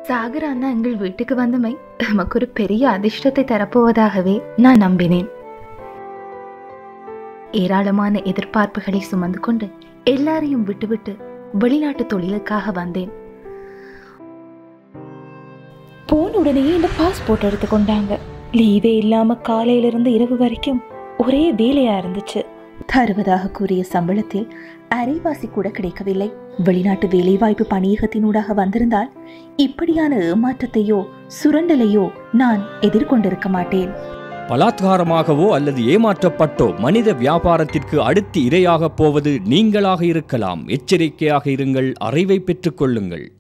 சாகர் அண்ணா எங்கள் வீட்டுக்கு வந்தமை நமக்கு ஒரு பெரிய அதிர்ஷ்டத்தை தரப்போவதாகவே நான் நம்பினேன் ஏராளமான எதிர்பார்ப்புகளை சுமந்து கொண்டு எல்லாரையும் விட்டுவிட்டு வெளிநாட்டு தொழிலுக்காக வந்தேன் போன உடனேயே இந்த பாஸ்போர்ட் எடுத்து கொண்டாங்க லீவே இல்லாம காலையில இருந்து இரவு வரைக்கும் ஒரே வேலையா இருந்துச்சு தருவதாக கூறிய சம்பளத்தில் அரைவாசி கூட கிடைக்கவில்லை வெளிநாட்டு வேலைவாய்ப்பு பணியகத்தினூடாக வந்திருந்தால் இப்படியான ஏமாற்றத்தையோ சுரண்டலையோ நான் எதிர்கொண்டிருக்க மாட்டேன் பலாத்காரமாகவோ அல்லது ஏமாற்றப்பட்டோ மனித வியாபாரத்திற்கு அடுத்து இரையாகப் போவது நீங்களாக இருக்கலாம் எச்சரிக்கையாக இருங்கள் அறிவை பெற்றுக் கொள்ளுங்கள்